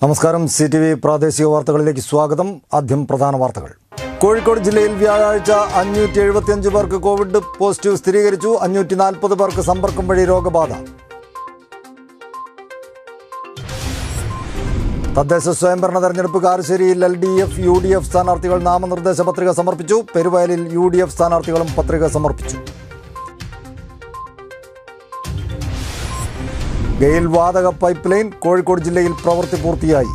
നമസ്കാരം C T V പ്രാദേശിക വാർത്തകളിലേക്ക് സ്വാഗതം ആദ്യം പ്രധാന വാർത്തകൾ കോഴിക്കോട് ജില്ലയിൽ വ്യാഴാഴ്ച അഞ്ഞൂറ്റി എഴുപത്തിയഞ്ച് പേർക്ക് കോവിഡ് പോസിറ്റീവ് സ്ഥിരീകരിച്ചു അഞ്ഞൂറ്റി നാൽപ്പത് പേർക്ക് സമ്പർക്കം വഴി രോഗബാധ തദ്ദേശ സ്വയംഭരണ തെരഞ്ഞെടുപ്പ് കാരശ്ശേരിയിൽ L D F U D F സ്ഥാനാർത്ഥികൾ നാമനിർദ്ദേശ പത്രിക സമർപ്പിച്ചു പെരുവയലിൽ യു ഡി എഫ് സ്ഥാനാർത്ഥികളും പത്രിക സമർപ്പിച്ചു ഗെയിൽ വാതക പൈപ്പ് ലൈൻ കോഴിക്കോട് ജില്ലയിൽ പ്രവൃത്തി പൂർത്തിയായി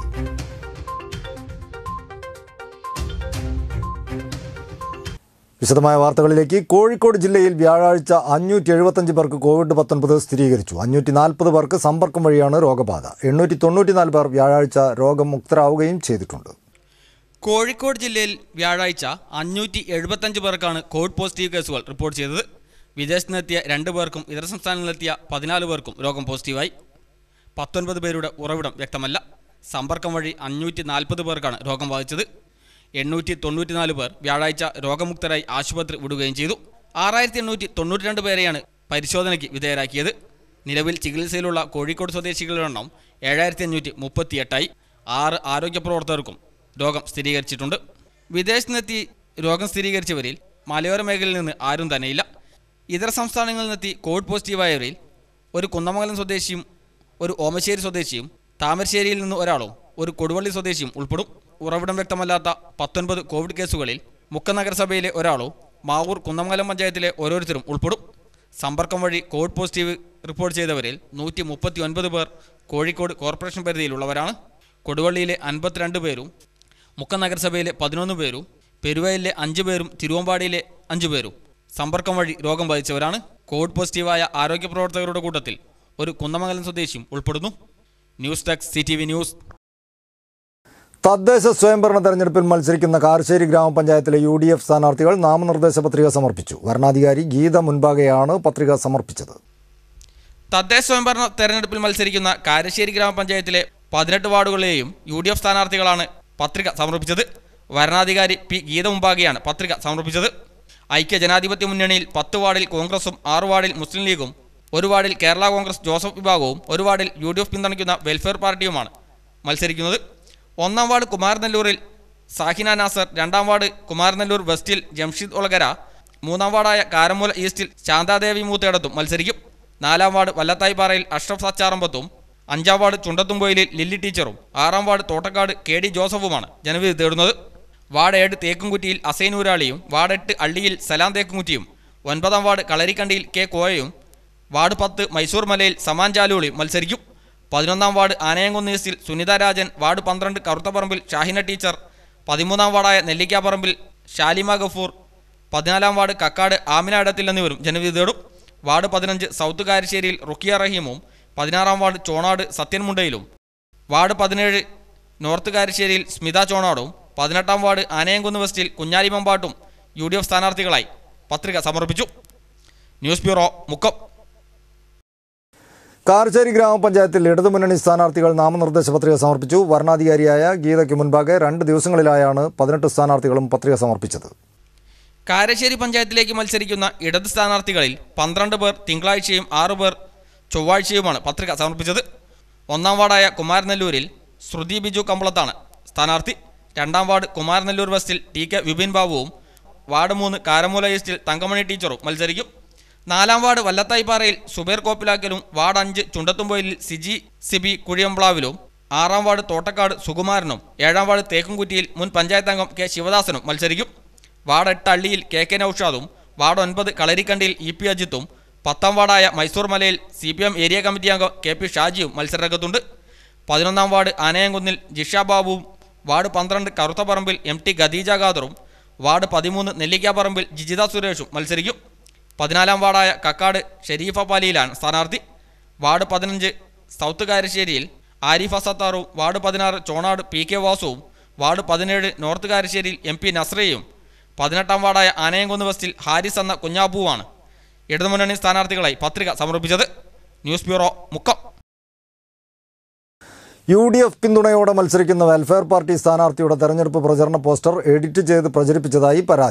വിശദമായ വാർത്തകളിലേക്ക് കോഴിക്കോട് ജില്ലയിൽ വ്യാഴാഴ്ച അഞ്ഞൂറ്റി എഴുപത്തഞ്ച് പേർക്ക് കോവിഡ് പത്തൊൻപത് സ്ഥിരീകരിച്ചു അഞ്ഞൂറ്റി നാൽപ്പത് പേർക്ക് സമ്പർക്കം വഴിയാണ് രോഗബാധ എണ്ണൂറ്റി തൊണ്ണൂറ്റിനാല് പേർ വ്യാഴാഴ്ച രോഗമുക്തരാവുകയും ചെയ്തിട്ടുണ്ട് കോഴിക്കോട് ജില്ലയിൽ വ്യാഴാഴ്ച അഞ്ഞൂറ്റി എഴുപത്തഞ്ച് പേർക്കാണ് കോവിഡ് പോസിറ്റീവ് കേസുകൾ റിപ്പോർട്ട് ചെയ്തത് വിദേശത്ത് നിന്നെത്തിയ രണ്ട് പേർക്കും ഇതര സംസ്ഥാനങ്ങളിലെത്തിയ പതിനാല് പേർക്കും രോഗം പോസിറ്റീവായി പത്തൊൻപത് പേരുടെ ഉറവിടം വ്യക്തമല്ല സമ്പർക്കം വഴി അഞ്ഞൂറ്റി നാൽപ്പത് പേർക്കാണ് രോഗം ബാധിച്ചത് എണ്ണൂറ്റി തൊണ്ണൂറ്റിനാല് പേർ വ്യാഴാഴ്ച രോഗമുക്തരായി ആശുപത്രി വിടുകയും ചെയ്തു ആറായിരത്തി എണ്ണൂറ്റി തൊണ്ണൂറ്റി രണ്ട് പേരെയാണ് പരിശോധനയ്ക്ക് വിധേയരാക്കിയത് നിലവിൽ ചികിത്സയിലുള്ള കോഴിക്കോട് സ്വദേശികളുടെ എണ്ണം ഏഴായിരത്തി അഞ്ഞൂറ്റി മുപ്പത്തിയെട്ടായി ആറ് ആരോഗ്യ പ്രവർത്തകർക്കും രോഗം സ്ഥിരീകരിച്ചിട്ടുണ്ട് വിദേശത്ത് നിന്നെത്തി രോഗം സ്ഥിരീകരിച്ചവരിൽ മലയോര മേഖലയിൽ നിന്ന് ആരും തന്നെയില്ല ഇതര സംസ്ഥാനങ്ങളിൽ നിന്നെത്തി കോവിഡ് പോസിറ്റീവായവരിൽ ഒരു കുന്നമംഗലം സ്വദേശിയും ഒരു ഓമശ്ശേരി സ്വദേശിയും താമരശ്ശേരിയിൽ നിന്ന് ഒരാളും ഒരു കൊടുവള്ളി സ്വദേശിയും ഉൾപ്പെടും ഉറവിടം വ്യക്തമല്ലാത്ത പത്തൊൻപത് കോവിഡ് കേസുകളിൽ മുക്ക നഗരസഭയിലെ ഒരാളും മാവൂർ കുന്നമംഗലം പഞ്ചായത്തിലെ ഓരോരുത്തരും ഉൾപ്പെടും സമ്പർക്കം വഴി കോവിഡ് പോസിറ്റീവ് റിപ്പോർട്ട് ചെയ്തവരിൽ നൂറ്റി മുപ്പത്തി ഒൻപത് പേർ കോഴിക്കോട് കോർപ്പറേഷൻ പരിധിയിലുള്ളവരാണ് കൊടുവള്ളിയിലെ അൻപത്തിരണ്ട് പേരും മുക്ക നഗരസഭയിലെ പതിനൊന്ന് പേരും പെരുവയലിലെ അഞ്ച് പേരും തിരുവമ്പാടിയിലെ അഞ്ച് പേരും സമ്പർക്കം വഴി രോഗം ബാധിച്ചവരാണ് കോവിഡ് പോസിറ്റീവായ ആരോഗ്യ പ്രവർത്തകരുടെ കൂട്ടത്തിൽ ഒരു കുന്നമംഗലം സ്വദേശിയും ഉൾപ്പെടുന്നു news desk C T V news തദ്ദേശ സ്വയംഭരണ തെരഞ്ഞെടുപ്പിൽ മത്സരിക്കുന്ന കാരശ്ശേരി ഗ്രാമപഞ്ചായത്തിലെ യു ഡി എഫ് സ്ഥാനാർത്ഥികൾ നാമനിർദ്ദേശ പത്രിക സമർപ്പിച്ചു വരണാധികാരി ഗീത മുൻപാകെയാണ് പത്രിക സമർപ്പിച്ചത് തദ്ദേശ സ്വയംഭരണ തെരഞ്ഞെടുപ്പിൽ മത്സരിക്കുന്ന കാരശ്ശേരി ഗ്രാമപഞ്ചായത്തിലെ പതിനെട്ട് വാർഡുകളിലെയും യു ഡി എഫ് സ്ഥാനാർത്ഥികളാണ് പത്രിക സമർപ്പിച്ചത് വരണാധികാരി പി ഗീത മുമ്പാകെയാണ് പത്രിക സമർപ്പിച്ചത് ഐക്യ ജനാധിപത്യ മുന്നണിയിൽ പത്ത് വാർഡിൽ കോൺഗ്രസും ആറ് വാർഡിൽ മുസ്ലിം ലീഗും ഒരു വാർഡിൽ കേരള കോൺഗ്രസ് ജോസഫ് വിഭാഗവും ഒരു വാർഡിൽ യു ഡി എഫ് പിന്തുണയ്ക്കുന്ന വെൽഫെയർ പാർട്ടിയുമാണ് മത്സരിക്കുന്നത് ഒന്നാം വാർഡ് കുമാരനെല്ലൂരിൽ സാഹിന നാസർ രണ്ടാം വാർഡ് കുമാരനെല്ലൂർ വെസ്റ്റിൽ ജംഷീദ് ഒളകര മൂന്നാം വാർഡായ കാരമൂല ഈസ്റ്റിൽ ശാന്താദേവി മൂത്തേടത്തും മത്സരിക്കും നാലാം വാർഡ് വല്ലത്തായിപ്പാറയിൽ അഷ്റഫ് സച്ചാറമ്പത്തും അഞ്ചാം വാർഡ് ചുണ്ടത്തുംപൊയിലിൽ ലില്ലി ടീച്ചറും ആറാം വാർഡ് തോട്ടക്കാട് കെ ഡി ജോസഫുമാണ് ജനവിധി തേടുന്നത് വാർഡ് ഏഴ് തേക്കുംകുറ്റിയിൽ അസൈൻ ഊരാളിയും വാർഡ് എട്ട് അള്ളിയിൽ സലാം തേക്കുംകുറ്റിയും ഒൻപതാം വാർഡ് കളരിക്കണ്ടിയിൽ കെ കോയയും വാർഡ് പത്ത് മൈസൂർ മലയിൽ സമാൻ ജാലൂളിയും മത്സരിക്കും പതിനൊന്നാം വാർഡ് ആനയംകുന്ന് ഈസ്റ്റിൽ സുനിത രാജൻ വാർഡ് പന്ത്രണ്ട് കറുത്തപ്പറമ്പിൽ ഷാഹിന ടീച്ചർ പതിമൂന്നാം വാർഡായ നെല്ലിക്കാപ്പറമ്പിൽ ഷാലിമ ഗഫൂർ പതിനാലാം വാർഡ് കക്കാട് ആമിന ഇടത്തിൽ എന്നിവരും ജനവിധി തേടും വാർഡ് പതിനഞ്ച് സൗത്ത് കാരശ്ശേരിയിൽ റുക്കിയ റഹീമും പതിനാറാം വാർഡ് ചോണാട് സത്യൻ മുണ്ടയിലും വാർഡ് പതിനേഴ് നോർത്ത് കാരശ്ശേരിയിൽ സ്മിത ചോണാടും പതിനെട്ടാം വാർഡ് ആനയംകുന്ന് വെസ്റ്റിൽ കുഞ്ഞാലി മമ്പാട്ടും യു ഡി എഫ് സ്ഥാനാർത്ഥികളായി പത്രിക സമർപ്പിച്ചു ന്യൂസ് ബ്യൂറോ മുക്കം കാരശ്ശേരി ഗ്രാമപഞ്ചായത്തിൽ ഇടതുമുന്നണി സ്ഥാനാർത്ഥികൾ നാമനിർദ്ദേശ പത്രിക സമർപ്പിച്ചു വരണാധികാരിയായ ഗീതയ്ക്ക് മുൻപാകെ രണ്ട് ദിവസങ്ങളിലായാണ് പതിനെട്ട് സ്ഥാനാർത്ഥികളും പത്രിക സമർപ്പിച്ചത് കാരശ്ശേരി പഞ്ചായത്തിലേക്ക് മത്സരിക്കുന്ന ഇടത് സ്ഥാനാർത്ഥികളിൽ പന്ത്രണ്ട് പേർ തിങ്കളാഴ്ചയും ആറു പേർ ചൊവ്വാഴ്ചയുമാണ് പത്രിക സമർപ്പിച്ചത് ഒന്നാം വാർഡായ കുമാരനെല്ലൂരിൽ ശ്രുതി ബിജു കമ്പളത്താണ് സ്ഥാനാർത്ഥി രണ്ടാം വാർഡ് കുമാരനെല്ലൂർ വെസ്റ്റിൽ ടി കെ വിപിൻ ബാബുവും വാർഡ് മൂന്ന് കാരമൂല ഈസ്റ്റിൽ തങ്കമണി ടീച്ചറും മത്സരിക്കും നാലാം വാർഡ് വല്ലത്തായിപ്പാറയിൽ സുബേർ കോപ്പിലാക്കലും വാർഡ് അഞ്ച് ചുണ്ടത്തുംപൊയിലിൽ സിജി സിബി കുഴിയമ്പ്ലാവിലും ആറാം വാർഡ് തോട്ടക്കാട് സുകുമാരനും ഏഴാം വാർഡ് തേക്കുംകുറ്റിയിൽ മുൻ പഞ്ചായത്ത് അംഗം കെ ശിവദാസനും മത്സരിക്കും വാർഡ് എട്ട് അള്ളിയിൽ കെ കെ നൌഷാദും വാർഡ് ഒൻപത് കളരിക്കണ്ടിയിൽ ഇ പി അജിത്തും പത്താം വാർഡായ മൈസൂർ മലയിൽ C P M area committee അംഗം കെ പി ഷാജിയും മത്സരരംഗത്തുണ്ട് പതിനൊന്നാം വാർഡ് ആനയംകുന്നിൽ ജിഷ ബാബുവും വാർഡ് പന്ത്രണ്ട് കറുത്തപ്പറമ്പിൽ എം ടി ഖദീജ ഖാദറും വാർഡ് പതിമൂന്ന് നെല്ലിക്കാപ്പറമ്പിൽ ജിജിത സുരേഷും മത്സരിക്കും പതിനാലാം വാർഡായ കക്കാട് ഷെരീഫ പാലിയിലാണ് സ്ഥാനാർത്ഥി വാർഡ് പതിനഞ്ച് സൗത്ത് കാരശ്ശേരിയിൽ ആരിഫ സത്താറും വാർഡ് പതിനാറ് ചോണാട് പി കെ വാസുവും വാർഡ് പതിനേഴ് നോർത്ത് കാരശ്ശേരിയിൽ എം പി നസ്രയും പതിനെട്ടാം വാർഡായ ആനയംകുന്ന് വെസ്റ്റിൽ ഹാരിസ് എന്ന കുഞ്ഞാബുവാണ് ഇടതുമുന്നണി സ്ഥാനാർത്ഥികളായി പത്രിക സമർപ്പിച്ചത് news bureau Mukkam U D F പിന്തുണയോടെ മത്സരിക്കുന്ന വെൽഫെയർ പാർട്ടി സ്ഥാനാർത്ഥിയുടെ തെരഞ്ഞെടുപ്പ് പ്രചരണ പോസ്റ്റർ എഡിറ്റ് ചെയ്ത് പ്രചരിപ്പിച്ചതായി പരാതി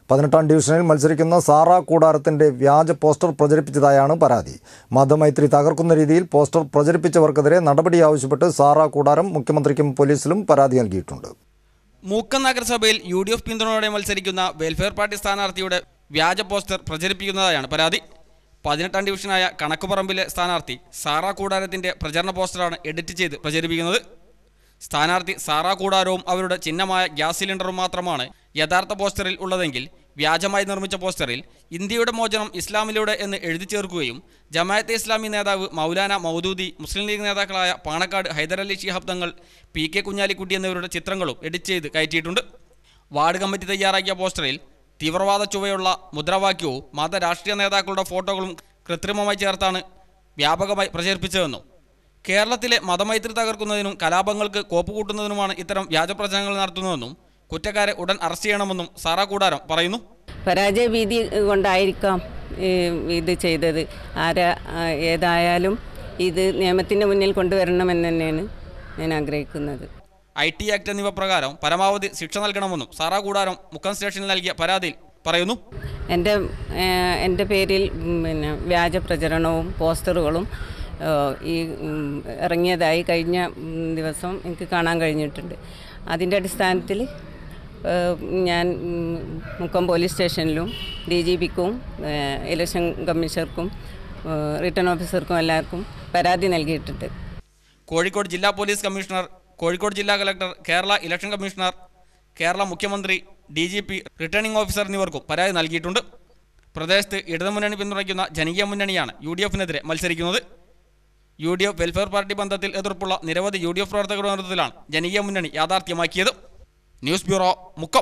പതിനെട്ടാം ഡിവിഷനിൽ മത്സരിക്കുന്ന സാറ കൂടാരത്തിന്റെ വ്യാജ പോസ്റ്റർ പ്രചരിപ്പിച്ചതായാണ് പരാതി മതമൈത്രി തകർക്കുന്ന രീതിയിൽ പോസ്റ്റർ പ്രചരിപ്പിച്ചവർക്കെതിരെ നടപടി ആവശ്യപ്പെട്ട് സാറ കൂടാരം മുഖ്യമന്ത്രിക്കും പോലീസിലും പരാതി നൽകിയിട്ടുണ്ട് മൂക്കം നഗരസഭയിൽ യു ഡി എഫ് പിന്തുണയോടെ മത്സരിക്കുന്ന വെൽഫെയർ പാർട്ടി സ്ഥാനാർത്ഥിയുടെ വ്യാജ പോസ്റ്റർ പ്രചരിപ്പിക്കുന്നതായാണ് പരാതി പതിനെട്ടാം ഡിവിഷനായ കണക്കുപറമ്പിലെ സ്ഥാനാർത്ഥി സാറ കൂടാരത്തിന്റെ പ്രചരണ പോസ്റ്ററാണ് എഡിറ്റ് ചെയ്ത് പ്രചരിപ്പിക്കുന്നത് സ്ഥാനാർത്ഥി സാറ കൂടാരവും അവരുടെ ചിഹ്നമായ ഗ്യാസ് സിലിണ്ടറും മാത്രമാണ് യഥാർത്ഥ പോസ്റ്ററിൽ ഉള്ളതെങ്കിൽ വ്യാജമായി നിർമ്മിച്ച പോസ്റ്ററിൽ ഇന്ത്യയുടെ മോചനം ഇസ്ലാമിലൂടെ എന്ന് എഴുതി ചേർക്കുകയും ജമായത്തെ ഇസ്ലാമി നേതാവ് മൗലാന മൗദൂദി മുസ്ലിം ലീഗ് നേതാക്കളായ പാണക്കാട് ഹൈദരലി ശിഹാബ് തങ്ങൾ പി കെ കുഞ്ഞാലിക്കുട്ടി എന്നിവരുടെ ചിത്രങ്ങളും എഡിറ്റ് ചെയ്ത് കയറ്റിയിട്ടുണ്ട് വാർഡ് കമ്മിറ്റി തയ്യാറാക്കിയ പോസ്റ്ററിൽ തീവ്രവാദ ചുവയുള്ള മുദ്രാവാക്യവും മത രാഷ്ട്രീയ നേതാക്കളുടെ ഫോട്ടോകളും കൃത്രിമമായി ചേർത്താണ് വ്യാപകമായി പ്രചരിപ്പിച്ചതെന്നും കേരളത്തിലെ മതമൈത്രി തകർക്കുന്നതിനും കലാപങ്ങൾക്ക് കോപ്പ് കൂട്ടുന്നതിനുമാണ് ഇത്തരം വ്യാജ പ്രചരണങ്ങൾ നടത്തുന്നതെന്നും കുറ്റക്കാരെ ഉടൻ അറസ്റ്റ് ചെയ്യണമെന്നും സാറാ കൂടാരം പറയുന്നു പരാജയ ഭീതി കൊണ്ടായിരിക്കാം ഈ ഇത് ചെയ്തത് ആരാ ആ, ഏതായാലും ഇത് നിയമത്തിൻ്റെ മുന്നിൽ കൊണ്ടുവരണമെന്ന് തന്നെയാണ് ഞാൻ ആഗ്രഹിക്കുന്നത് ഐ ടി ആക്ട് എന്നിവ പ്രകാരം പരമാവധി ശിക്ഷ നൽകണമെന്നും സാറാ കൂടാരം മുക്കം സ്റ്റേഷനിൽ നൽകിയ പരാതിയിൽ പറയുന്നു എൻ്റെ ഏഹ്, എൻ്റെ പേരിൽ ഉം, പിന്നെ വ്യാജ പ്രചരണവും പോസ്റ്ററുകളും ഏഹ്, ഈ ഉം, ഇറങ്ങിയതായി കഴിഞ്ഞ ഉം, ദിവസം എനിക്ക് കാണാൻ കഴിഞ്ഞിട്ടുണ്ട് അതിൻ്റെ അടിസ്ഥാനത്തിൽ ഏഹ്, ഞാൻ ഉം, മുക്കം പോലീസ് സ്റ്റേഷനിലും ഡി ജി പിക്കും ഇലക്ഷൻ കമ്മീഷണർക്കും ഏഹ്, റിട്ടേൺ ഓഫീസർക്കും എല്ലാവർക്കും പരാതി നൽകിയിട്ടുണ്ട് കോഴിക്കോട് ജില്ലാ പോലീസ് കമ്മീഷണർ കോഴിക്കോട് ജില്ലാ collector Kerala election commissioner Kerala മുഖ്യമന്ത്രി D G P returning officer എന്നിവർക്കും പരാതി നൽകിയിട്ടുണ്ട് പ്രദേശത്ത് ഇടതുമുന്നണി പിന്തുണയ്ക്കുന്ന ജനകീയ മുന്നണിയാണ് യു ഡി എഫിനെതിരെ മത്സരിക്കുന്നത് U D F welfare party ബന്ധത്തിൽ എതിർപ്പുള്ള നിരവധി യു ഡി എഫ് പ്രവർത്തകരുടെ നേതൃത്വത്തിലാണ് ജനകീയ മുന്നണി യാഥാർത്ഥ്യമാക്കിയത് ന്യൂസ് ബ്യൂറോ മുക്കം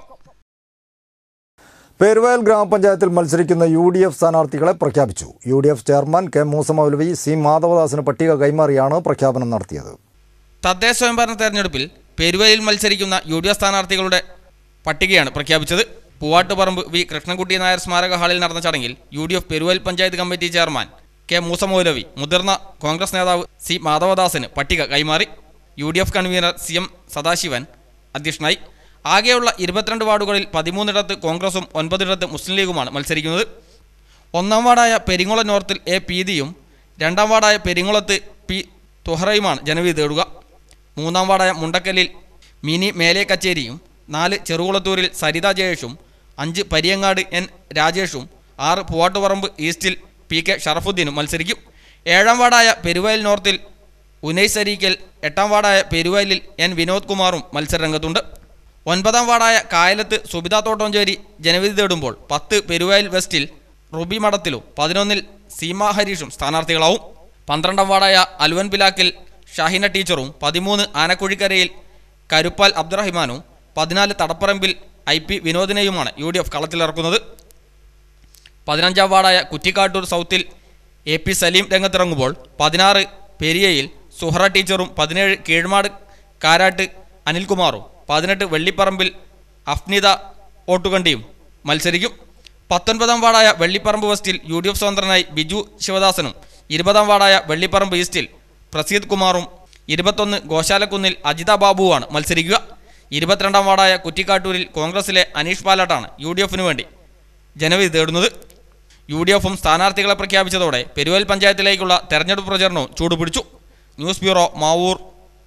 പേരുവയൽ ഗ്രാമപഞ്ചായത്തിൽ മത്സരിക്കുന്ന യു ഡി എഫ് സ്ഥാനാർത്ഥികളെ പ്രഖ്യാപിച്ചു U D F chairman K Moosa Maulavi C മാധവദാസിന് പട്ടിക കൈമാറിയാണ് പ്രഖ്യാപനം നടത്തിയത് തദ്ദേശ സ്വയംഭരണ തെരഞ്ഞെടുപ്പിൽ പെരുവയിൽ മത്സരിക്കുന്ന യു ഡി എഫ് സ്ഥാനാർത്ഥികളുടെ പട്ടികയാണ് പ്രഖ്യാപിച്ചത് പൂവാട്ടുപറമ്പ് വി കൃഷ്ണൻകുട്ടി നായർ സ്മാരക ഹാളിൽ നടന്ന ചടങ്ങിൽ U D F പെരുവയിൽ panchayat committee chairman K Moosa Maulavi മുതിർന്ന കോൺഗ്രസ് നേതാവ് സി മാധവദാസിന് പട്ടിക കൈമാറി U D F convener C M Sadasivan അധ്യക്ഷനായി ആകെയുള്ള ഇരുപത്തിരണ്ട് വാർഡുകളിൽ പതിമൂന്നിടത്ത് കോൺഗ്രസും ഒൻപതിടത്ത് മുസ്ലിം ലീഗുമാണ് മത്സരിക്കുന്നത് ഒന്നാം വാർഡായ പെരിങ്ങോളം നോർത്തിൽ എ പീതിയും രണ്ടാം വാർഡായ പെരിങ്ങോളത്ത് പി തുഹറയുമാണ് ജനവിധി തേടുക മൂന്നാം വാർഡായ മുണ്ടക്കലിൽ മിനി മേലെ കച്ചേരിയും നാല് ചെറുകുളത്തൂരിൽ സരിത ജയേഷും അഞ്ച് പരിയങ്ങാട് എൻ രാജേഷും ആറ് പൂവാട്ടുപറമ്പ് ഈസ്റ്റിൽ പി കെ ഷറഫുദ്ദീനും മത്സരിക്കും ഏഴാം വാർഡായ പെരുവയൽ നോർത്തിൽ ഉനൈസ് അരീക്കൽ എട്ടാം വാർഡായ പെരുവയലിൽ എൻ വിനോദ് കുമാറും മത്സരരംഗത്തുണ്ട് ഒൻപതാം വാർഡായ കായലത്ത് സുബിത തോട്ടോഞ്ചേരി ജനവിധി തേടുമ്പോൾ പത്ത് പെരുവയൽ വെസ്റ്റിൽ റുബി മഠത്തിലും പതിനൊന്നിൽ സീമ ഹരീഷും സ്ഥാനാർത്ഥികളാവും പന്ത്രണ്ടാം വാർഡായ അൽവൻ പിലാക്കിൽ ഷാഹിന ടീച്ചറും പതിമൂന്ന് ആനക്കുഴിക്കരയിൽ കരുപ്പാൽ അബ്ദുറഹിമാനും പതിനാല് തടപ്പറമ്പിൽ ഐ പി വിനോദിനെയുമാണ് യു ഡി എഫ് കളത്തിലിറക്കുന്നത് പതിനഞ്ചാം വാർഡായ കുറ്റിക്കാട്ടൂർ സൗത്തിൽ എ പി സലീം രംഗത്തിറങ്ങുമ്പോൾ പതിനാറ് പെരിയയിൽ സുഹറ ടീച്ചറും പതിനേഴ് കീഴ്മാട് കാരാട്ട് അനിൽകുമാറും പതിനെട്ട് വെള്ളിപ്പറമ്പിൽ അഫ്നിത ഓട്ടുകണ്ടിയും മത്സരിക്കും പത്തൊൻപതാം വാർഡായ വെള്ളിപ്പറമ്പ് വെസ്റ്റിൽ യു ഡി എഫ് സ്വതന്ത്രനായി ബിജു ശിവദാസനും ഇരുപതാം വാർഡായ വെള്ളിപ്പറമ്പ് ഈസ്റ്റിൽ പ്രസീദ് കുമാറും ഇരുപത്തൊന്ന് ഗോശാലക്കുന്നിൽ അജിത ബാബുവാണ് മത്സരിക്കുക ഇരുപത്തിരണ്ടാം വാർഡായ കുറ്റിക്കാട്ടൂരിൽ കോൺഗ്രസിലെ അനീഷ് പാലാട്ടാണ് യു ഡി എഫിന് വേണ്ടി ജനവിധി തേടുന്നത് യു ഡി എഫും സ്ഥാനാർത്ഥികളെ പ്രഖ്യാപിച്ചതോടെ പെരുവൽ പഞ്ചായത്തിലേക്കുള്ള തെരഞ്ഞെടുപ്പ് പ്രചരണവും ചൂടുപിടിച്ചു ന്യൂസ് ബ്യൂറോ മാവൂർ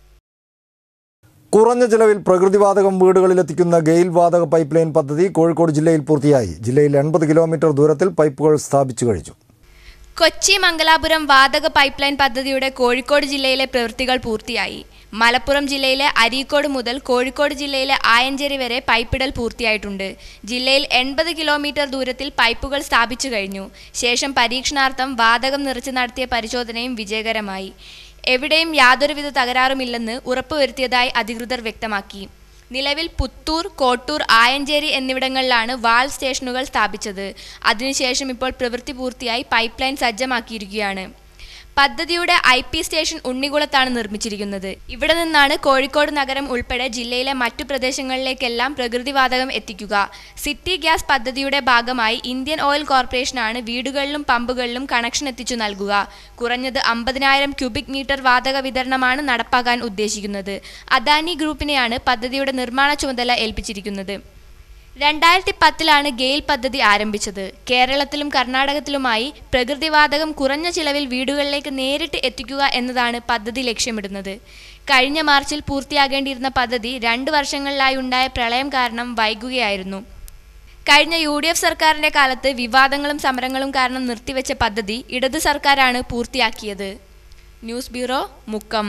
കുറഞ്ഞ ചിലവിൽ പ്രകൃതിവാതകം വീടുകളിലെത്തിക്കുന്ന ഗെയിൽ വാതക പൈപ്പ് ലൈൻ പദ്ധതി കോഴിക്കോട് ജില്ലയിൽ പൂർത്തിയായി ജില്ലയിൽ എൺപത് കിലോമീറ്റർ ദൂരത്തിൽ പൈപ്പുകൾ സ്ഥാപിച്ചു കഴിഞ്ഞു കൊച്ചി മംഗലാപുരം വാതക പൈപ്പ് ലൈൻ പദ്ധതിയുടെ കോഴിക്കോട് ജില്ലയിലെ പ്രവൃത്തികൾ പൂർത്തിയായി മലപ്പുറം ജില്ലയിലെ അരീക്കോട് മുതൽ കോഴിക്കോട് ജില്ലയിലെ ആയഞ്ചേരി വരെ പൈപ്പിടൽ പൂർത്തിയായിട്ടുണ്ട് ജില്ലയിൽ എൺപത് കിലോമീറ്റർ ദൂരത്തിൽ പൈപ്പുകൾ സ്ഥാപിച്ചു കഴിഞ്ഞു ശേഷം പരീക്ഷണാർത്ഥം വാതകം നിറച്ച് നടത്തിയ പരിശോധനയും വിജയകരമായി എവിടെയും യാതൊരുവിധ തകരാറുമില്ലെന്ന് ഉറപ്പുവരുത്തിയതായി അധികൃതർ വ്യക്തമാക്കി നിലവിൽ പുത്തൂർ കോട്ടൂർ ആയഞ്ചേരി എന്നിവിടങ്ങളിലാണ് വാൾ സ്റ്റേഷനുകൾ സ്ഥാപിച്ചത് അതിനുശേഷം ഇപ്പോൾ പ്രവൃത്തി പൂർത്തിയായി പൈപ്പ് ലൈൻ സജ്ജമാക്കിയിരിക്കുകയാണ് പദ്ധതിയുടെ ഐ പി സ്റ്റേഷൻ ഉണ്ണികുളത്താണ് നിർമ്മിച്ചിരിക്കുന്നത് ഇവിടെ നിന്നാണ് കോഴിക്കോട് നഗരം ഉൾപ്പെടെ ജില്ലയിലെ മറ്റു പ്രദേശങ്ങളിലേക്കെല്ലാം പ്രകൃതിവാതകം എത്തിക്കുക സിറ്റി ഗ്യാസ് പദ്ധതിയുടെ ഭാഗമായി ഇന്ത്യൻ ഓയിൽ കോർപ്പറേഷനാണ് വീടുകളിലും പമ്പുകളിലും കണക്ഷൻ എത്തിച്ചു നൽകുക കുറഞ്ഞത് അമ്പതിനായിരം ക്യൂബിക് മീറ്റർ വാതക വിതരണമാണ് നടപ്പാക്കാൻ ഉദ്ദേശിക്കുന്നത് അദാനി ഗ്രൂപ്പിനെയാണ് പദ്ധതിയുടെ നിർമ്മാണ ചുമതല ഏൽപ്പിച്ചിരിക്കുന്നത് രണ്ടായിരത്തി പത്തിലാണ് ഗെയിൽ പദ്ധതി ആരംഭിച്ചത് കേരളത്തിലും കർണാടകത്തിലുമായി പ്രകൃതിവാതകം കുറഞ്ഞ ചിലവിൽ വീടുകളിലേക്ക് നേരിട്ട് എത്തിക്കുക എന്നതാണ് പദ്ധതി ലക്ഷ്യമിടുന്നത് കഴിഞ്ഞ മാർച്ചിൽ പൂർത്തിയാകേണ്ടിയിരുന്ന പദ്ധതി രണ്ട് വർഷങ്ങളിലായി ഉണ്ടായ പ്രളയം കാരണം വൈകുകയായിരുന്നു കഴിഞ്ഞ യു ഡി എഫ് സർക്കാരിന്റെ കാലത്ത് വിവാദങ്ങളും സമരങ്ങളും കാരണം നിർത്തിവെച്ച പദ്ധതി ഇടത് സർക്കാരാണ് പൂർത്തിയാക്കിയത് ന്യൂസ് ബ്യൂറോ മുക്കം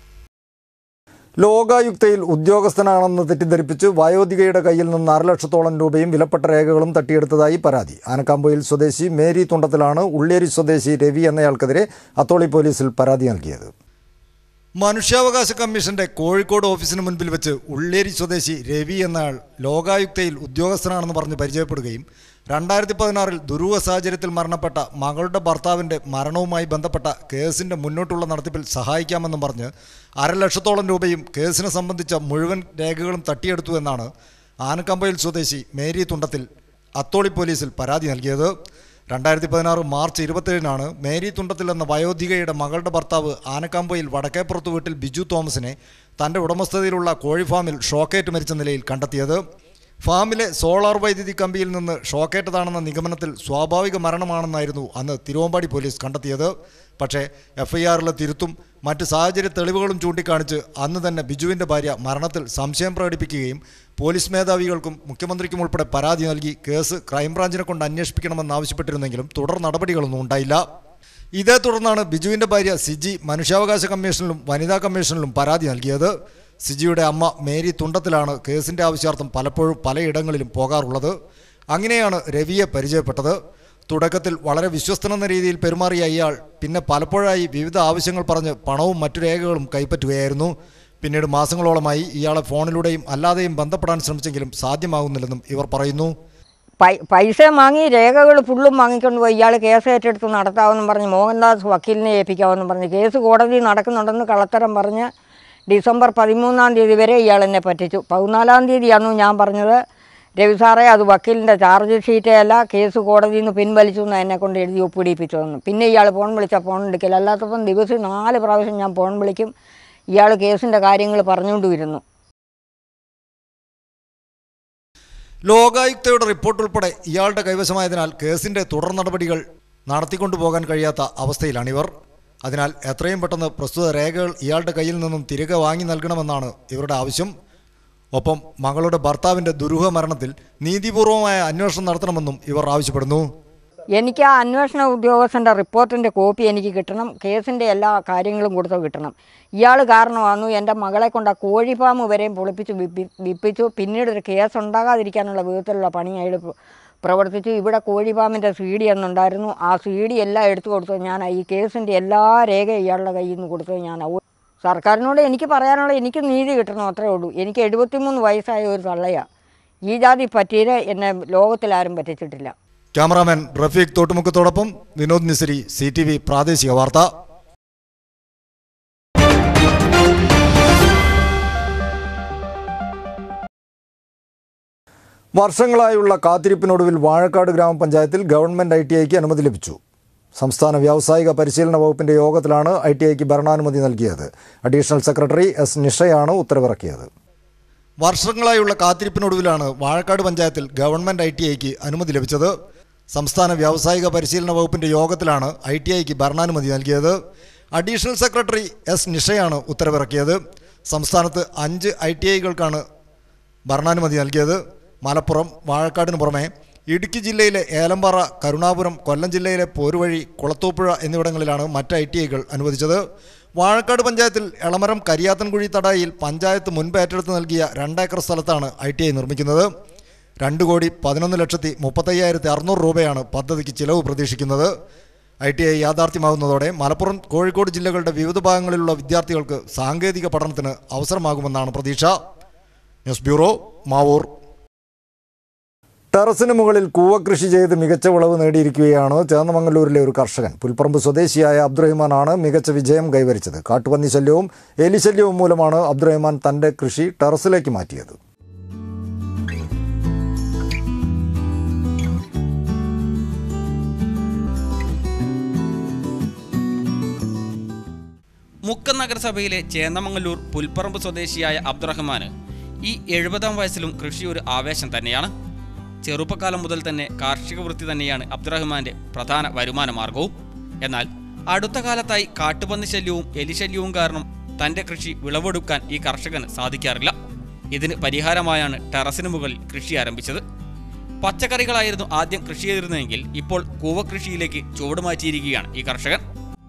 ലോകായുക്തയിൽ ഉദ്യോഗസ്ഥനാണെന്ന് തെറ്റിദ്ധരിപ്പിച്ച് വയോധികയുടെ കയ്യിൽ നിന്ന് അര ലക്ഷത്തോളം രൂപയും വിലപ്പെട്ട രേഖകളും തട്ടിയെടുത്തതായി പരാതി ആനക്കാമ്പൊയിൽ സ്വദേശി മേരി തുണ്ടത്തിലാണ് ഉള്ളേരി സ്വദേശി രവി എന്നയാൾക്കെതിരെ അത്തോളി പോലീസിൽ പരാതി നൽകിയത് മനുഷ്യാവകാശ കമ്മീഷന്റെ കോഴിക്കോട് ഓഫീസിന് മുൻപിൽ വെച്ച് ഉള്ളേരി സ്വദേശി രവി എന്നയാൾ ലോകായുക്തയിൽ ഉദ്യോഗസ്ഥനാണെന്ന് പറഞ്ഞ് പരിചയപ്പെടുകയും രണ്ടായിരത്തി പതിനാറിൽ ദുരൂഹ സാഹചര്യത്തിൽ മരണപ്പെട്ട മകളുടെ ഭർത്താവിൻ്റെ മരണവുമായി ബന്ധപ്പെട്ട കേസിൻ്റെ മുന്നോട്ടുള്ള നടത്തിപ്പിൽ സഹായിക്കാമെന്നും പറഞ്ഞ് അര ലക്ഷത്തോളം രൂപയും കേസിനെ സംബന്ധിച്ച മുഴുവൻ രേഖകളും തട്ടിയെടുത്തു എന്നാണ് ആനക്കമ്പയിൽ സ്വദേശി മേരി തുണ്ടത്തിൽ അത്തോളി പോലീസിൽ പരാതി നൽകിയത് രണ്ടായിരത്തി പതിനാറ് മാർച്ച് ഇരുപത്തേഴിനാണ് മേരി തുണ്ടത്തിൽ എന്ന വയോധികയുടെ മകളുടെ ഭർത്താവ് ആനക്കാമ്പയിൽ വടക്കേപ്പുറത്ത് വീട്ടിൽ ബിജു തോമസിനെ തൻ്റെ ഉടമസ്ഥതയിലുള്ള കോഴി ഫാമിൽ ഷോക്കേറ്റ് മരിച്ച നിലയിൽ കണ്ടെത്തിയത് ഫാമിലെ സോളാർ വൈദ്യുതി കമ്പിയിൽ നിന്ന് ഷോക്കേറ്റതാണെന്ന നിഗമനത്തിൽ സ്വാഭാവിക മരണമാണെന്നായിരുന്നു അന്ന് തിരുവമ്പാടി പോലീസ് കണ്ടെത്തിയത് പക്ഷേ എഫ് ഐ ആറിലെ തിരുത്തും മറ്റ് സാഹചര്യ തെളിവുകളും ചൂണ്ടിക്കാണിച്ച് അന്ന് തന്നെ ബിജുവിൻ്റെ ഭാര്യ മരണത്തിൽ സംശയം പ്രകടിപ്പിക്കുകയും പോലീസ് മേധാവികൾക്കും മുഖ്യമന്ത്രിക്കും ഉൾപ്പെടെ പരാതി നൽകി കേസ് ക്രൈംബ്രാഞ്ചിനെ കൊണ്ട് അന്വേഷിപ്പിക്കണമെന്ന് ആവശ്യപ്പെട്ടിരുന്നെങ്കിലും തുടർ നടപടികളൊന്നും ഉണ്ടായില്ല ഇതേ തുടർന്നാണ് ബിജുവിൻ്റെ ഭാര്യ സിജി മനുഷ്യാവകാശ കമ്മീഷനിലും വനിതാ കമ്മീഷനിലും പരാതി നൽകിയത് സിജിയുടെ അമ്മ മേരി തുണ്ടത്തിലാണ് കേസിൻ്റെ ആവശ്യാർത്ഥം പലപ്പോഴും പലയിടങ്ങളിലും പോകാറുള്ളത് അങ്ങനെയാണ് രവിയെ പരിചയപ്പെട്ടത് തുടക്കത്തിൽ വളരെ വിശ്വസ്തനെന്ന രീതിയിൽ പെരുമാറിയ ഇയാൾ പിന്നെ പലപ്പോഴായി വിവിധ ആവശ്യങ്ങൾ പറഞ്ഞ് പണവും മറ്റു രേഖകളും കൈപ്പറ്റുകയായിരുന്നു പിന്നീട് മാസങ്ങളോളമായി ഇയാളെ ഫോണിലൂടെയും അല്ലാതെയും ബന്ധപ്പെടാൻ ശ്രമിച്ചെങ്കിലും സാധ്യമാകുന്നില്ലെന്നും ഇവർ പറയുന്നു പൈ പൈസ വാങ്ങി രേഖകൾ ഫുള്ളും വാങ്ങിക്കൊണ്ട് പോയി ഇയാൾ കേസ് ഏറ്റെടുത്ത് നടത്താമെന്നും പറഞ്ഞ് മോഹൻദാസ് വക്കീലിനെ ഏൽപ്പിക്കാമെന്നും പറഞ്ഞ് കേസ് കോടതി നടക്കുന്നുണ്ടെന്ന് കള്ളത്തരം പറഞ്ഞ് ഡിസംബർ പതിമൂന്നാം തീയതി വരെ ഇയാൾ എന്നെ പറ്റിച്ചു പതിനാലാം തീയതിയായിരുന്നു ഞാൻ പറഞ്ഞത് രവി സാറേ അത് വക്കീലിൻ്റെ ചാർജ് ഷീറ്റേ അല്ല കേസ് കോടതിയിൽ നിന്ന് പിൻവലിച്ചു എന്ന് എന്നെ കൊണ്ട് എഴുതി ഒപ്പിടിപ്പിച്ചതെന്ന് പിന്നെ ഇയാൾ ഫോൺ വിളിച്ചാൽ ഫോൺ എടുക്കില്ല അല്ലാത്തപ്പം ദിവസം നാല് പ്രാവശ്യം ഞാൻ ഫോൺ വിളിക്കും ഇയാൾ കേസിൻ്റെ കാര്യങ്ങൾ പറഞ്ഞുകൊണ്ട് വരുന്നു ലോകായുക്തയുടെ റിപ്പോർട്ട് ഉൾപ്പെടെ ഇയാളുടെ കൈവശമായതിനാൽ കേസിന്റെ തുടർ നടപടികൾ നടത്തിക്കൊണ്ടുപോകാൻ കഴിയാത്ത അവസ്ഥയിലാണിവർ അതിനാൽ എത്രയും പെട്ടെന്ന് പ്രസ്തുത രേഖകൾ ഇയാളുടെ കയ്യിൽ നിന്നും തിരികെ വാങ്ങി നൽകണമെന്നാണ് ഇവരുടെ ആവശ്യം ഒപ്പം മകളുടെ ഭർത്താവിന്റെ ദുരൂഹ മരണത്തിൽ നീതിപൂർവമായ അന്വേഷണം നടത്തണമെന്നും ഇവർ ആവശ്യപ്പെടുന്നു എനിക്ക് ആ അന്വേഷണ ഉദ്യോഗസ്ഥൻ്റെ റിപ്പോർട്ടിൻ്റെ കോപ്പി എനിക്ക് കിട്ടണം കേസിൻ്റെ എല്ലാ കാര്യങ്ങളും കൊടുത്ത് കിട്ടണം ഇയാൾ കാരണമായിരുന്നു എൻ്റെ മകളെ കൊണ്ട് ആ കോഴി ഫാം വരെയും പൊളിപ്പിച്ച് വിപ്പി വിപ്പിച്ചു പിന്നീട് ഒരു കേസ് ഉണ്ടാകാതിരിക്കാനുള്ള വിധത്തിലുള്ള പണി അയാൾ പ്ര- പ്രവർത്തിച്ചു ഇവിടെ കോഴി ഫാമിൻ്റെ സി ഡി എന്നുണ്ടായിരുന്നു ആ സി ഡി എല്ലാം എടുത്തു കൊടുത്തു ഞാൻ ഈ കേസിൻ്റെ എല്ലാ രേഖയും ഇയാളുടെ കയ്യിൽ നിന്ന് കൊടുത്തത് ഞാൻ ഔ- സർക്കാരിനോട് എനിക്ക് പറയാനുള്ള എനിക്ക് നീതി കിട്ടണം അത്രേ ഉള്ളൂ എനിക്ക് എഴുപത്തിമൂന്ന് വയസ്സായ ഒരു തള്ളയാണ് ഈ ജാതി പറ്റിയത് എന്നെ ലോകത്തിലാരും പറ്റിച്ചിട്ടില്ല ക്യാമറാമാൻ റഫീഖ് തോട്ടുമുക്കത്തോടൊപ്പം വിനോദ് നിസരി സി ടി വി പ്രാദേശിക വാർത്ത വർഷങ്ങളായുള്ള കാത്തിരിപ്പിനൊടുവിൽ വാഴക്കാട് ഗ്രാമപഞ്ചായത്തിൽ ഗവൺമെന്റ് ഐ ടി ഐക്ക് അനുമതി ലഭിച്ചു സംസ്ഥാന വ്യാവസായിക പരിശീലന വകുപ്പിന്റെ യോഗത്തിലാണ് ഐ ടി ഐക്ക് ഭരണാനുമതി നൽകിയത് അഡീഷണൽ സെക്രട്ടറി എസ് നിഷയാണ് ഉത്തരവിറക്കിയത് വർഷങ്ങളായുള്ള കാത്തിരിപ്പിനൊടുവിലാണ് വാഴക്കാട് പഞ്ചായത്തിൽ ഗവൺമെന്റ് ഐ ടി ഐക്ക് അനുമതി ലഭിച്ചത് സംസ്ഥാന വ്യാവസായിക പരിശീലന വകുപ്പിന്റെ യോഗത്തിലാണ് ഐ ടി ഐക്ക് ഭരണാനുമതി നൽകിയത് അഡീഷണൽ സെക്രട്ടറി എസ് നിഷയാണ് ഉത്തരവിറക്കിയത് സംസ്ഥാനത്ത് അഞ്ച് ഐ ടി ഐകൾക്കാണ് ഭരണാനുമതി നൽകിയത് മലപ്പുറം വാഴക്കാടിന് പുറമെ ഇടുക്കി ജില്ലയിലെ ഏലമ്പാറ കരുണാപുരം കൊല്ലം ജില്ലയിലെ പോരുവഴി കുളത്തൂപ്പുഴ എന്നിവിടങ്ങളിലാണ് മറ്റ് ഐ ടി ഐകൾ അനുവദിച്ചത് വാഴക്കാട് പഞ്ചായത്തിൽ എളമരം കരിയാത്തൻകുഴി തടായിൽ പഞ്ചായത്ത് മുൻപ് ഏറ്റെടുത്ത് നൽകിയ രണ്ടേക്കർ സ്ഥലത്താണ് ഐ ടി ഐ നിർമ്മിക്കുന്നത് രണ്ട് കോടി പതിനൊന്ന് ലക്ഷത്തി മുപ്പത്തയ്യായിരത്തി അറുന്നൂറ് രൂപയാണ് പദ്ധതിക്ക് ചിലവ് പ്രതീക്ഷിക്കുന്നത് ഐ ടി ഐ യാഥാർത്ഥ്യമാകുന്നതോടെ മലപ്പുറം കോഴിക്കോട് ജില്ലകളുടെ വിവിധ ഭാഗങ്ങളിലുള്ള വിദ്യാർത്ഥികൾക്ക് സാങ്കേതിക പഠനത്തിന് അവസരമാകുമെന്നാണ് പ്രതീക്ഷ ന്യൂസ് ബ്യൂറോ മാവൂർ ടെറസിന് മുകളിൽ കൂവകൃഷി ചെയ്ത് മികച്ച വിളവ് നേടിയിരിക്കുകയാണ് ചേന്നമംഗലൂരിലെ ഒരു കർഷകൻ പുൽപ്പറമ്പ് സ്വദേശിയായ അബ്ദുറഹിമാനാണ് മികച്ച വിജയം കൈവരിച്ചത് കാട്ടുപന്നി ശല്യവും എലിശല്യവും മൂലമാണ് അബ്ദുറഹിമാൻ തന്റെ കൃഷി ടെറസിലേക്ക് മാറ്റിയത് മുക്കം നഗരസഭയിലെ ചേന്നമംഗല്ലൂർ പുൽപ്പറമ്പ് സ്വദേശിയായ അബ്ദുറഹ്മാന് ഈ എഴുപതാം വയസ്സിലും കൃഷി ഒരു ആവേശം തന്നെയാണ് ചെറുപ്പക്കാലം മുതൽ തന്നെ കാർഷിക വൃത്തി തന്നെയാണ് അബ്ദുറഹ്മാന്റെ പ്രധാന വരുമാന മാർഗവും എന്നാൽ അടുത്ത കാലത്തായി കാട്ടുപന്നി ശല്യവും എലിശല്യവും കാരണം തന്റെ കൃഷി വിളവെടുക്കാൻ ഈ കർഷകന് സാധിക്കാറില്ല ഇതിന് പരിഹാരമായാണ് ടെറസിന് മുകളിൽ കൃഷി ആരംഭിച്ചത് പച്ചക്കറികളായിരുന്നു ആദ്യം കൃഷി ചെയ്തിരുന്നതെങ്കിൽ ഇപ്പോൾ കൂവകൃഷിയിലേക്ക് ചുവട് മാറ്റിയിരിക്കുകയാണ് ഈ കർഷകൻ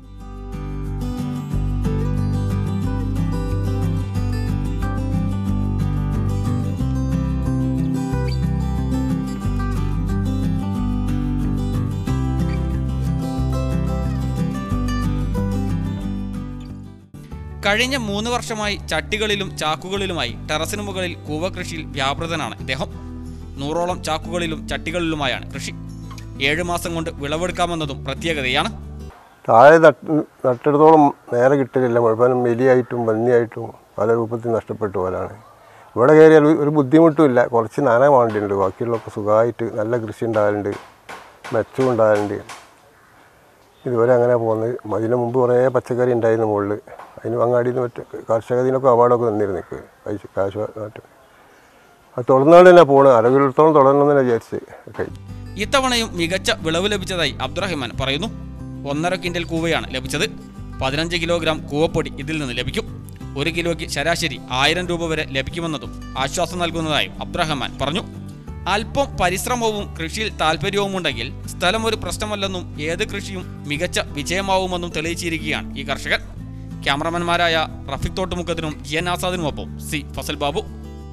കഴിഞ്ഞ മൂന്ന് വർഷമായി ചട്ടികളിലും ചാക്കുകളിലുമായി ടെറസിന് മുകളിൽ കൂവകൃഷിയിൽ വ്യാപൃതനാണ് ഇദ്ദേഹം നൂറോളം ചാക്കുകളിലും ചട്ടികളിലുമായാണ് കൃഷി ഏഴ് മാസം കൊണ്ട് വിളവെടുക്കാമെന്നതും പ്രത്യേകതയാണ് താഴെ നട്ട് നട്ടിടത്തോളം നേരെ കിട്ടലില്ല മുഴുവനും എലിയായിട്ടും പന്നിയായിട്ടും പല രൂപത്തിൽ നഷ്ടപ്പെട്ടു പോലാണ് ഇവിടെ കയറിയാൽ ഒരു ബുദ്ധിമുട്ടും ഇല്ല കുറച്ച് നന വേണ്ടിയുണ്ട് ബാക്കിയുള്ളതൊക്കെ സുഖമായിട്ട് നല്ല കൃഷി ഉണ്ടാകലുണ്ട് മെച്ചം ഉണ്ടാകലുണ്ട് ഇതുവരെ അങ്ങനെ പോകുന്നത് അതിന് മുമ്പ് കുറേ പച്ചക്കറി ഉണ്ടായിരുന്നു മുകളിൽ അതിന് അങ്ങാടിയിൽ നിന്ന് മറ്റേ കർഷകത്തിനൊക്കെ അവാർഡൊക്കെ തന്നിരുന്നു എനിക്ക് പൈസ കാശ് നാട്ട് അത് തുടർന്നുകൊണ്ട് തന്നെ പോകണം അരകിലത്തോളം തുടരണം എന്ന് വിചാരിച്ച് ഒക്കെ ഇത്തവണയും മികച്ച വിളവ് ലഭിച്ചതായി അബ്ദുറഹിമാൻ പറയുന്നു ഒന്നര ക്വിൻ്റൽ കൂവയാണ് ലഭിച്ചത് പതിനഞ്ച് കിലോഗ്രാം കൂവപ്പൊടി ഇതിൽ നിന്ന് ലഭിക്കും ഒരു കിലോയ്ക്ക് ശരാശരി ആയിരം രൂപ വരെ ലഭിക്കുമെന്നതും ആശ്വാസം നൽകുന്നതായും അബ്ദുറഹ്മാൻ പറഞ്ഞു അല്പം പരിശ്രമവും കൃഷിയിൽ താല്പര്യവുമുണ്ടെങ്കിൽ സ്ഥലം ഒരു പ്രശ്നമല്ലെന്നും ഏത് കൃഷിയും മികച്ച വിജയമാവുമെന്നും തെളിയിച്ചിരിക്കുകയാണ് ഈ കർഷകൻ ക്യാമറമാൻമാരായ റഫീഖ് തോട്ടുമുക്കത്തിനും ജി എൻ ആസാദിനുമൊപ്പം സി ഫസൽ ബാബു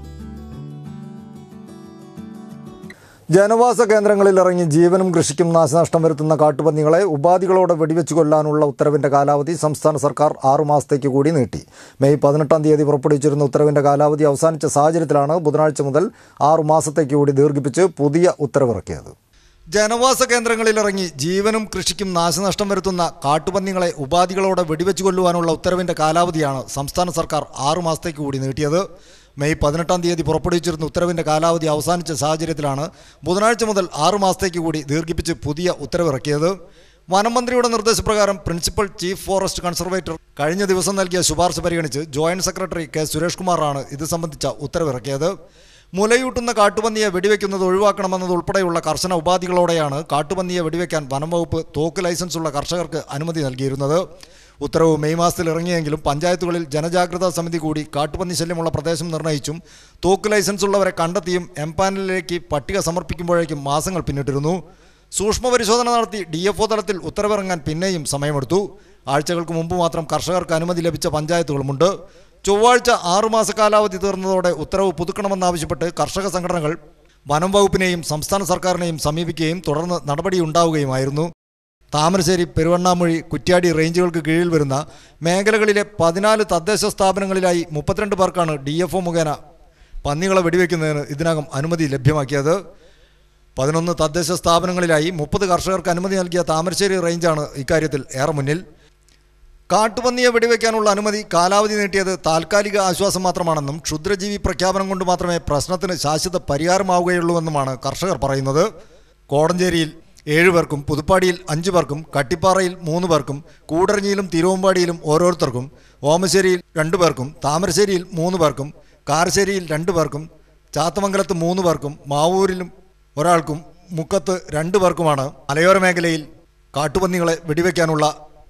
ജനവാസ കേന്ദ്രങ്ങളിൽ ഇറങ്ങി ജീവനും കൃഷിക്കും നാശനഷ്ടം വരുത്തുന്ന കാട്ടുപന്നികളെ ഉപാധികളോടെ വെടിവെച്ച് കൊല്ലാനുള്ള ഉത്തരവിന്റെ കാലാവധി സംസ്ഥാന സർക്കാർ ആറു മാസത്തേക്ക് കൂടി നീട്ടി മെയ് പതിനെട്ടാം തീയതി പുറപ്പെടുവിച്ചിരുന്ന ഉത്തരവിന്റെ കാലാവധി അവസാനിച്ച സാഹചര്യത്തിലാണ് ബുധനാഴ്ച മുതൽ ആറു മാസത്തേക്ക് കൂടി ദീർഘിപ്പിച്ച് പുതിയ ഉത്തരവിറക്കിയത് ജനവാസ കേന്ദ്രങ്ങളിൽ ഇറങ്ങി ജീവനും കൃഷിക്കും നാശനഷ്ടം വരുത്തുന്ന കാട്ടുപന്നികളെ ഉപാധികളോടെ വെടിവെച്ച് കൊല്ലുവാനുള്ള ഉത്തരവിന്റെ കാലാവധിയാണ് സംസ്ഥാന സർക്കാർ ആറു മാസത്തേക്ക് കൂടി നീട്ടിയത് മെയ് പതിനെട്ടാം തീയതി പുറപ്പെടുവിച്ചിരുന്ന ഉത്തരവിന്റെ കാലാവധി അവസാനിച്ച സാഹചര്യത്തിലാണ് ബുധനാഴ്ച മുതൽ ആറു മാസത്തേക്ക് കൂടി ദീർഘിപ്പിച്ച് പുതിയ ഉത്തരവിറക്കിയത് വനം മന്ത്രിയുടെ നിർദ്ദേശപ്രകാരം പ്രിൻസിപ്പൽ ചീഫ് ഫോറസ്റ്റ് കൺസർവേറ്റർ കഴിഞ്ഞ ദിവസം നൽകിയ ശുപാർശ പരിഗണിച്ച് ജോയിന്റ് സെക്രട്ടറി കെ സുരേഷ് കുമാറാണ് ഇത് സംബന്ധിച്ച ഉത്തരവിറക്കിയത് മുലയൂട്ടുന്ന കാട്ടുപന്നിയെ വെടിവെക്കുന്നത് ഒഴിവാക്കണമെന്നതുൾപ്പെടെയുള്ള കർശന ഉപാധികളോടെയാണ് കാട്ടുപന്നിയെ വെടിവെക്കാൻ വനം വകുപ്പ് തോക്ക് ലൈസൻസുള്ള കർഷകർക്ക് അനുമതി നൽകിയിരുന്നത് ഉത്തരവ് മെയ് മാസത്തിൽ ഇറങ്ങിയെങ്കിലും പഞ്ചായത്തുകളിൽ ജനജാഗ്രതാ സമിതി കൂടി കാട്ടുപന്നി ശല്യമുള്ള പ്രദേശം നിർണ്ണയിച്ചും തോക്ക് ലൈസൻസ് ഉള്ളവരെ കണ്ടെത്തിയും എംപാനലിലേക്ക് പട്ടിക സമർപ്പിക്കുമ്പോഴേക്കും മാസങ്ങൾ പിന്നിട്ടിരുന്നു സൂക്ഷ്മ പരിശോധന നടത്തി ഡി എഫ് ഒ തലത്തിൽ ഉത്തരവിറങ്ങാൻ പിന്നെയും സമയമെടുത്തു ആഴ്ചകൾക്ക് മുമ്പ് മാത്രം കർഷകർക്ക് അനുമതി ലഭിച്ച പഞ്ചായത്തുകളുമുണ്ട് ചൊവ്വാഴ്ച ആറുമാസ കാലാവധി തീർന്നതോടെ ഉത്തരവ് പുതുക്കണമെന്നാവശ്യപ്പെട്ട് കർഷക സംഘടനകൾ വനം വകുപ്പിനെയും സംസ്ഥാന സർക്കാരിനെയും സമീപിക്കുകയും തുടർന്ന് നടപടിയുണ്ടാവുകയുമായിരുന്നു താമരശ്ശേരി പെരുവണ്ണാമൊഴി കുറ്റ്യാടി റേഞ്ചുകൾക്ക് കീഴിൽ വരുന്ന മേഖലകളിലെ പതിനാല് തദ്ദേശ സ്ഥാപനങ്ങളിലായി മുപ്പത്തിരണ്ട് പേർക്കാണ് ഡി എഫ് ഒ മുഖേന പന്നികളെ വെടിവെക്കുന്നതിന് ഇതിനകം അനുമതി ലഭ്യമാക്കിയത് പതിനൊന്ന് തദ്ദേശ സ്ഥാപനങ്ങളിലായി മുപ്പത് കർഷകർക്ക് അനുമതി നൽകിയ താമരശ്ശേരി റേഞ്ചാണ് ഇക്കാര്യത്തിൽ ഏറെ മുന്നിൽ കാട്ടുപന്നിയെ വെടിവെക്കാനുള്ള അനുമതി കാലാവധി നീട്ടിയത് താൽക്കാലിക ആശ്വാസം മാത്രമാണെന്നും ക്ഷുദ്രജീവി പ്രഖ്യാപനം കൊണ്ട് മാത്രമേ പ്രശ്നത്തിന് ശാശ്വത പരിഹാരമാവുകയുള്ളൂവെന്നുമാണ് കർഷകർ പറയുന്നത് കോടഞ്ചേരിയിൽ ഏഴുപേർക്കും പുതുപ്പാടിയിൽ അഞ്ചു പേർക്കും കട്ടിപ്പാറയിൽ മൂന്ന് പേർക്കും കൂടരഞ്ഞിയിലും തിരുവമ്പാടിയിലും ഓരോരുത്തർക്കും ഓമശ്ശേരിയിൽ രണ്ടു പേർക്കും താമരശ്ശേരിയിൽ മൂന്ന് പേർക്കും കാരശ്ശേരിയിൽ രണ്ടു പേർക്കും ചാത്തമംഗലത്ത് മൂന്ന് പേർക്കും മാവൂരിലും ഒരാൾക്കും മുക്കത്ത് രണ്ടു പേർക്കുമാണ് മലയോര മേഖലയിൽ കാട്ടുപന്നികളെ വെടിവെക്കാനുള്ള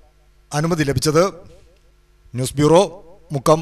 അനുമതി ലഭിച്ചത് news bureau Mukkam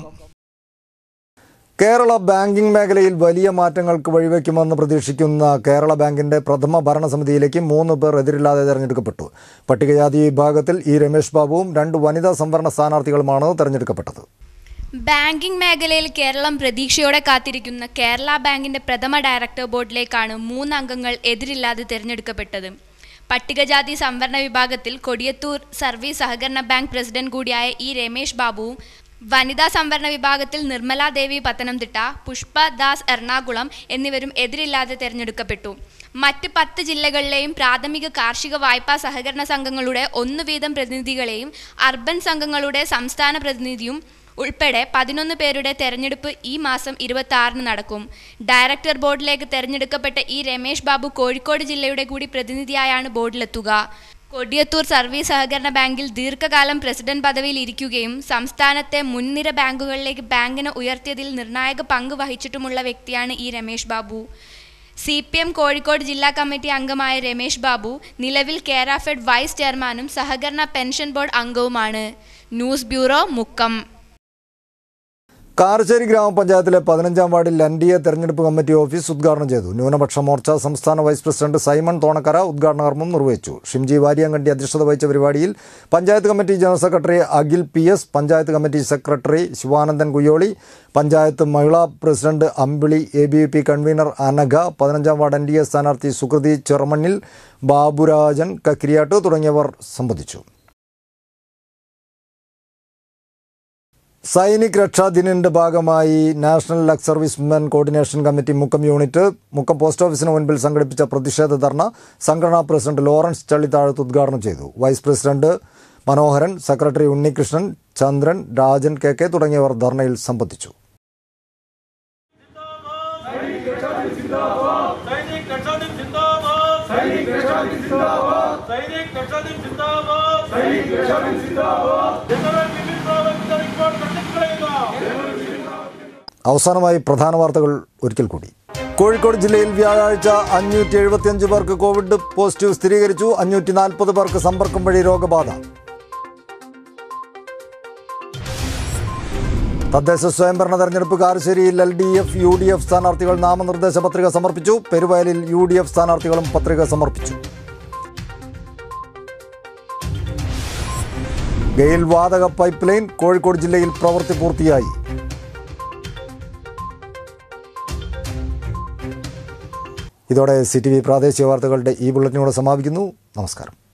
Kerala banking മേഖലയിൽ വലിയ മാറ്റങ്ങൾക്ക് വഴിവെക്കുമെന്ന് പ്രതീക്ഷിക്കുന്ന കേരള ബാങ്കിന്റെ പ്രഥമ ഭരണസമിതിയിലേക്ക് മൂന്ന് പേർ എതിരില്ലാതെ തെരഞ്ഞെടുക്കപ്പെട്ടു പട്ടികജാതി വിഭാഗത്തിൽ ഇ രമേശ് ബാബുവും രണ്ട് വനിതാ സംവരണ സ്ഥാനാർത്ഥികളുമാണ് തെരഞ്ഞെടുക്കപ്പെട്ടത് ബാങ്കിംഗ് മേഖലയിൽ കേരളം പ്രതീക്ഷയോടെ കാത്തിരിക്കുന്ന കേരള ബാങ്കിന്റെ പ്രഥമ ഡയറക്ടർ ബോർഡിലേക്കാണ് മൂന്ന് അംഗങ്ങൾ എതിരില്ലാതെ തിരഞ്ഞെടുക്കപ്പെട്ടത് പട്ടികജാതി സംവരണ വിഭാഗത്തിൽ കൊടിയത്തൂർ സർവീസ് സഹകരണ ബാങ്ക് പ്രസിഡന്റ് കൂടിയായ ഇ രമേശ് ബാബുവും വനിതാ സംവരണ വിഭാഗത്തിൽ നിർമ്മല ദേവി പത്തനംതിട്ട പുഷ്പ ദാസ് എറണാകുളം എന്നിവരും എതിരില്ലാതെ തെരഞ്ഞെടുക്കപ്പെട്ടു മറ്റ് പത്ത് ജില്ലകളിലെയും പ്രാഥമിക കാർഷിക വായ്പാ സഹകരണ സംഘങ്ങളുടെ ഒന്നു വീതം പ്രതിനിധികളെയും അർബൻ സംഘങ്ങളുടെ സംസ്ഥാന പ്രതിനിധിയും ഉൾപ്പെടെ പതിനൊന്ന് പേരുടെ തെരഞ്ഞെടുപ്പ് ഈ മാസം ഇരുപത്തി ആറിന് നടക്കും ഡയറക്ടർ ബോർഡിലേക്ക് തെരഞ്ഞെടുക്കപ്പെട്ട ഈ രമേശ് ബാബു കോഴിക്കോട് ജില്ലയുടെ കൂടി പ്രതിനിധിയായാണ് ബോർഡിലെത്തുക കൊടിയത്തൂർ സർവീസ് സഹകരണ ബാങ്കിൽ ദീർഘകാലം പ്രസിഡന്റ് പദവിയിൽ ഇരിക്കുകയും സംസ്ഥാനത്തെ മുൻനിര ബാങ്കുകളിലേക്ക് ബാങ്കിനെ ഉയർത്തിയതിൽ നിർണായക പങ്ക് വഹിച്ചിട്ടുമുള്ള വ്യക്തിയാണ് ഈ Ramesh Babu C P M Kozhikode ജില്ലാ കമ്മിറ്റി അംഗമായ രമേശ് ബാബു നിലവിൽ കേരാഫെഡ് വൈസ് ചെയർമാനും സഹകരണ പെൻഷൻ ബോർഡ് അംഗവുമാണ് ന്യൂസ് ബ്യൂറോ മുക്കം കാരശ്ശേരി ഗ്രാമപഞ്ചായത്തിലെ പതിനഞ്ചാം വാർഡിൽ എൻ ഡി എ തെരഞ്ഞെടുപ്പ് കമ്മിറ്റി ഓഫീസ് ഉദ്ഘാടനം ചെയ്തു ന്യൂനപക്ഷ മോർച്ച സംസ്ഥാന വൈസ് പ്രസിഡന്റ് സൈമൺ തോണക്കര ഉദ്ഘാടന കർമ്മം നിർവഹിച്ചു ഷിംജി വാരിയങ്കണ്ടി അധ്യക്ഷത വഹിച്ച പരിപാടിയിൽ panchayat committee general secretary Akhil P S panchayat committee secretary Sivanandan Kuyyoli panchayat Mahila president Ambili A B P convener Anagha പതിനഞ്ചാം വാർഡ് എൻ ഡി എ സ്ഥാനാർത്ഥി സുകൃതി ചെറുമണ്ണിൽ ബാബുരാജൻ കക്കിരിയാട്ട് തുടങ്ങിയവർ സംബന്ധിച്ചു സൈനിക് രക്ഷാ ദിനിന്റെ ഭാഗമായി national ex service men coordination committee Mukkam unit Mukkam post ഓഫീസിന് മുൻപിൽ സംഘടിപ്പിച്ച പ്രതിഷേധ ധർണ സംഘടനാ പ്രസിഡന്റ് ലോറൻസ് ചള്ളിത്താഴത്ത് ഉദ്ഘാടനം ചെയ്തു വൈസ് പ്രസിഡന്റ് മനോഹരൻ സെക്രട്ടറി ഉണ്ണികൃഷ്ണൻ ചന്ദ്രൻ രാജൻ കെ കെ തുടങ്ങിയവർ ധർണയിൽ സംബന്ധിച്ചു സൈനിക് രക്ഷാദിൻ സിന്ദാബാദ് സൈനിക് രക്ഷാദിൻ സിന്ദാബാദ് സൈനിക് രക്ഷാദിൻ സിന്ദാബാദ് സൈനിക് രക്ഷാദിൻ സിന്ദാബാദ് ജനറൽ ബിപിൻ റാവത്തിന്റെ റിപ്പോർട്ട് തട്ടിക്കളയുക അവസാനമായി പ്രധാന വാർത്തകൾ ഒരിക്കൽ കൂടി കോഴിക്കോട് ജില്ലയിൽ വ്യാഴാഴ്ച അഞ്ഞൂറ്റി എഴുപത്തിയഞ്ച് പേർക്ക് കോവിഡ് പോസിറ്റീവ് സ്ഥിരീകരിച്ചു അഞ്ഞൂറ്റി നാൽപ്പത് പേർക്ക് സമ്പർക്കം വഴി രോഗബാധ തദ്ദേശ സ്വയംഭരണ തെരഞ്ഞെടുപ്പ് കാരശ്ശേരിയിൽ L D F U D F സ്ഥാനാർത്ഥികൾ നാമനിർദ്ദേശ പത്രിക സമർപ്പിച്ചു പെരുവയലിൽ യു ഡി എഫ് സ്ഥാനാർത്ഥികളും പത്രിക സമർപ്പിച്ചു ഗെയിൽ വാതക പൈപ്പ് ലൈൻ കോഴിക്കോട് ജില്ലയിൽ പ്രവൃത്തി പൂർത്തിയായി ഇതോടെ സി ടി വി പ്രാദേശിക വാർത്തകളുടെ ഈ ബുള്ളറ്റിനോട് സമാപിക്കുന്നു നമസ്കാരം